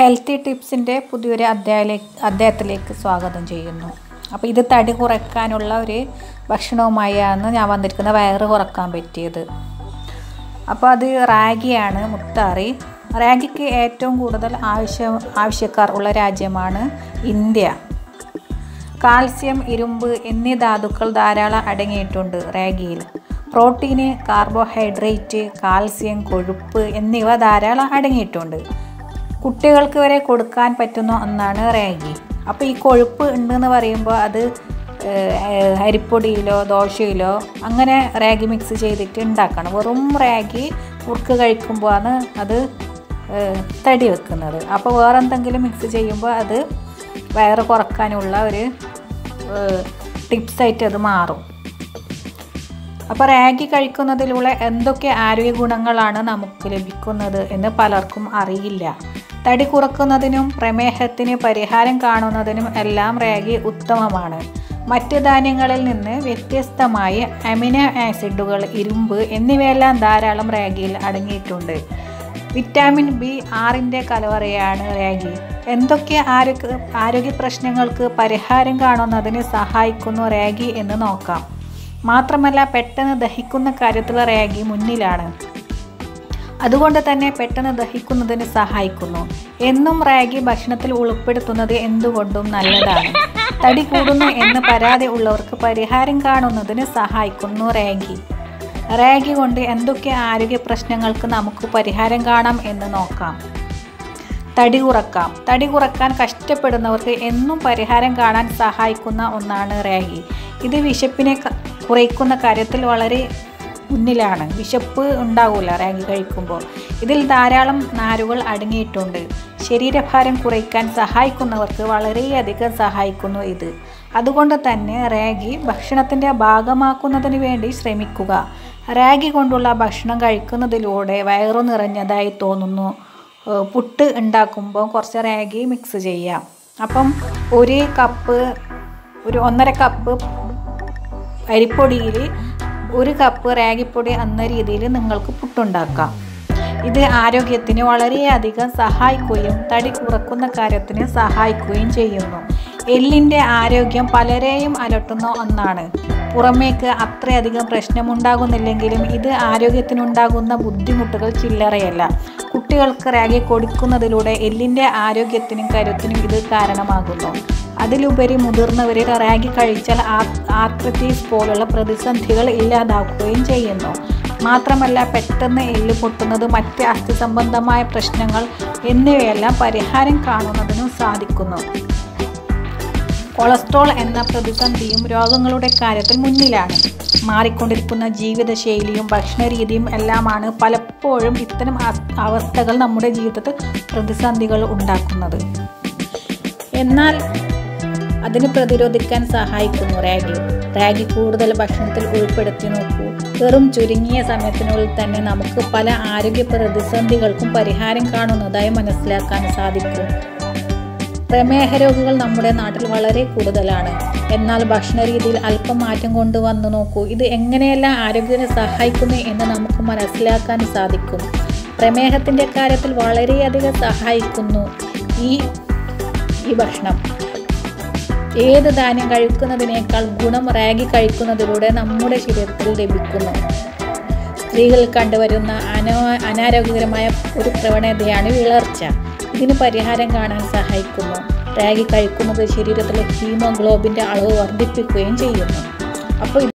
healthy ടിപ്സിൻ്റെ പുതിയൊരു അധ്യായത്തിലേക്ക് അധ്യായത്തിലേക്ക് സ്വാഗതം ചെയ്യുന്നു അപ്പോൾ ഇത് തടി കുറയ്ക്കാനുള്ള ഒരു ഭക്ഷണവുമായാണ് ഞാൻ വന്നിരിക്കുന്നത് വയറ് കുറക്കാൻ പറ്റിയത് അപ്പോൾ അത് റാഗിയാണ് മുത്താറി റാഗിക്ക് ഏറ്റവും കൂടുതൽ ആവശ്യം ആവശ്യക്കാർ ഉള്ള രാജ്യമാണ് ഇന്ത്യ കാൽസ്യം ഇരുമ്പ് എന്നീ ധാതുക്കൾ ധാരാളം അടങ്ങിയിട്ടുണ്ട് റാഗിയിൽ പ്രോട്ടീന് കാർബോഹൈഡ്രേറ്റ് കാൽസ്യം കൊഴുപ്പ് എന്നിവ ധാരാളം അടങ്ങിയിട്ടുണ്ട് കുട്ടികൾക്ക് വരെ കൊടുക്കാൻ പറ്റുന്ന ഒന്നാണ് റാഗി അപ്പോൾ ഈ കൊഴുപ്പ് ഉണ്ടെന്ന് പറയുമ്പോൾ അത് ഏഹ്, അരിപ്പൊടിയിലോ ദോശയിലോ അങ്ങനെ റാഗി മിക്സ് ചെയ്തിട്ട് ഉണ്ടാക്കണം വെറും റാഗി കുറുക്ക് കഴിക്കുമ്പോഴാണ് അത് ഏഹ്, തടി വെക്കുന്നത് അപ്പോൾ വേറെ എന്തെങ്കിലും മിക്സ് ചെയ്യുമ്പോൾ അത് വയറ് കുറക്കാനുള്ള ഒരു ടിപ്സായിട്ട് അത് മാറും അപ്പോൾ റാഗി കഴിക്കുന്നതിലൂടെ എന്തൊക്കെ ആരോഗ്യ ഗുണങ്ങളാണ് നമുക്ക് ലഭിക്കുന്നത് എന്ന് പലർക്കും അറിയില്ല തടി കുറക്കുന്നതിനും പ്രമേഹത്തിന് പരിഹാരം കാണുന്നതിനും എല്ലാം റാഗി ഉത്തമമാണ് മറ്റ് ധാന്യങ്ങളിൽ നിന്ന് വ്യത്യസ്തമായി അമിനോ ആസിഡുകൾ ഇരുമ്പ് എന്നിവയെല്ലാം ധാരാളം റാഗിയിൽ അടങ്ങിയിട്ടുണ്ട് വിറ്റാമിൻ ബി ആറിൻ്റെ കലവറയാണ് റാഗി എന്തൊക്കെ ആരോഗ്യ ആരോഗ്യ പ്രശ്നങ്ങൾക്ക് പരിഹാരം കാണുന്നതിന് സഹായിക്കുന്നു റാഗി എന്ന് നോക്കാം മാത്രമല്ല പെട്ടെന്ന് ദഹിക്കുന്ന കാര്യത്തിൽ റാഗി മുന്നിലാണ് അതുകൊണ്ട് തന്നെ പെട്ടെന്ന് ദഹിക്കുന്നതിന് സഹായിക്കുന്നു എന്നും റാഗി ഭക്ഷണത്തിൽ ഉൾപ്പെടുത്തുന്നത് എന്തുകൊണ്ടും നല്ലതാണ് തടി കൂടുന്നു എന്ന് പരാതി ഉള്ളവർക്ക് പരിഹാരം കാണുന്നതിന് സഹായിക്കുന്നു റാഗി റാഗി കൊണ്ട് എന്തൊക്കെ ആരോഗ്യ പ്രശ്നങ്ങൾക്ക് നമുക്ക് പരിഹാരം കാണാം എന്ന് നോക്കാം തടി കുറക്കാം തടി കുറക്കാൻ കഷ്ടപ്പെടുന്നവർക്ക് എന്നും പരിഹാരം കാണാൻ സഹായിക്കുന്ന ഒന്നാണ് റാഗി ഇത് വിശപ്പിനെ ക- കുറയ്ക്കുന്ന കാര്യത്തിൽ വളരെ മുന്നിലാണ് വിശപ്പ് ഉണ്ടാവില്ല റാഗി കഴിക്കുമ്പോൾ ഇതിൽ ധാരാളം നാരുകൾ അടങ്ങിയിട്ടുണ്ട് ശരീരഭാരം കുറയ്ക്കാൻ സഹായിക്കുന്നവർക്ക് വളരെയധികം സഹായിക്കുന്നു ഇത് അതുകൊണ്ട് തന്നെ റാഗി ഭക്ഷണത്തിൻ്റെ ഭാഗമാക്കുന്നതിന് വേണ്ടി ശ്രമിക്കുക റാഗി കൊണ്ടുള്ള ഭക്ഷണം കഴിക്കുന്നതിലൂടെ വയറു നിറഞ്ഞതായി തോന്നുന്നു ഏഹ് പുട്ട് ഉണ്ടാക്കുമ്പോൾ കുറച്ച് റാഗി മിക്സ് ചെയ്യാം അപ്പം ഒരു കപ്പ് ഒരു ഒന്നര കപ്പ് അരിപ്പൊടിയിൽ ഒരു കപ്പ് റാഗിപ്പൊടി എന്ന രീതിയിൽ നിങ്ങൾക്ക് പുട്ടുണ്ടാക്കാം ഇത് ആരോഗ്യത്തിന് വളരെയധികം സഹായിക്കുകയും തടി കുറക്കുന്ന കാര്യത്തിന് സഹായിക്കുകയും ചെയ്യുന്നു എല്ലിൻ്റെ ആരോഗ്യം പലരെയും അലട്ടുന്ന ഒന്നാണ് പുറമേക്ക് അത്രയധികം പ്രശ്നമുണ്ടാകുന്നില്ലെങ്കിലും ഇത് ആരോഗ്യത്തിനുണ്ടാകുന്ന ബുദ്ധിമുട്ടുകൾ ചില്ലറയല്ല കുട്ടികൾക്ക് റാഗി കൊടുക്കുന്നതിലൂടെ എല്ലിൻ്റെ ആരോഗ്യത്തിനും കരുത്തിനും ഇത് കാരണമാകുന്നു അതിലുപരി മുതിർന്നവരിൽ റാഗി കഴിച്ചാൽ ആർത്രറ്റീസ് പോലുള്ള പ്രതിസന്ധികൾ ഇല്ലാതാക്കുകയും ചെയ്യുന്നു മാത്രമല്ല പെട്ടെന്ന് എല്ല് പൊട്ടുന്നത് മറ്റ് അസ്ഥി സംബന്ധമായ പ്രശ്നങ്ങൾ എന്നിവയെല്ലാം പരിഹാരം കാണുന്നതിനും സാധിക്കുന്നു കൊളസ്ട്രോൾ എന്ന പ്രതിസന്ധിയും രോഗങ്ങളുടെ കാര്യത്തിൽ മുന്നിലാണ് മാറിക്കൊണ്ടിരിക്കുന്ന ജീവിതശൈലിയും ഭക്ഷണരീതിയും എല്ലാമാണ് പലപ്പോഴും ഇത്തരം അസ്- അവസ്ഥകൾ നമ്മുടെ ജീവിതത്തിൽ പ്രതിസന്ധികൾ ഉണ്ടാക്കുന്നത് എന്നാൽ അതിന് പ്രതിരോധിക്കാൻ സഹായിക്കുന്നു റാഗി റാഗി കൂടുതൽ ഭക്ഷണത്തിൽ ഉൾപ്പെടുത്തി നോക്കൂ വെറും ചുരുങ്ങിയ സമയത്തിനുള്ളിൽ തന്നെ നമുക്ക് പല ആരോഗ്യ പ്രതിസന്ധികൾക്കും പരിഹാരം കാണുന്നതായി മനസ്സിലാക്കാൻ സാധിക്കും പ്രമേഹ രോഗികൾ നമ്മുടെ നാട്ടിൽ വളരെ കൂടുതലാണ് എന്നാൽ ഭക്ഷണ രീതിയിൽ അല്പം മാറ്റം കൊണ്ടുവന്നു നോക്കൂ ഇത് എങ്ങനെയെല്ലാം ആരോഗ്യത്തിന് സഹായിക്കുന്നു എന്ന് നമുക്ക് മനസ്സിലാക്കാൻ സാധിക്കും പ്രമേഹത്തിൻ്റെ കാര്യത്തിൽ വളരെയധികം സഹായിക്കുന്നു ഈ ഈ ഭക്ഷണം ഏത് ധാന്യം കഴിക്കുന്നതിനേക്കാൾ ഗുണം റാഗി കഴിക്കുന്നതിലൂടെ നമ്മുടെ ശരീരത്തിൽ ലഭിക്കുന്നു സ്ത്രീകളിൽ കണ്ടുവരുന്ന അനോ അനാരോഗ്യകരമായ ഒരു പ്രവണതയാണ് വിളർച്ച ഇതിന് പരിഹാരം കാണാൻ സഹായിക്കുന്നു റാഗി കഴിക്കുന്നത് ശരീരത്തിലെ ഹീമോഗ്ലോബിൻ്റെ അളവ് വർദ്ധിപ്പിക്കുകയും ചെയ്യുന്നു അപ്പോൾ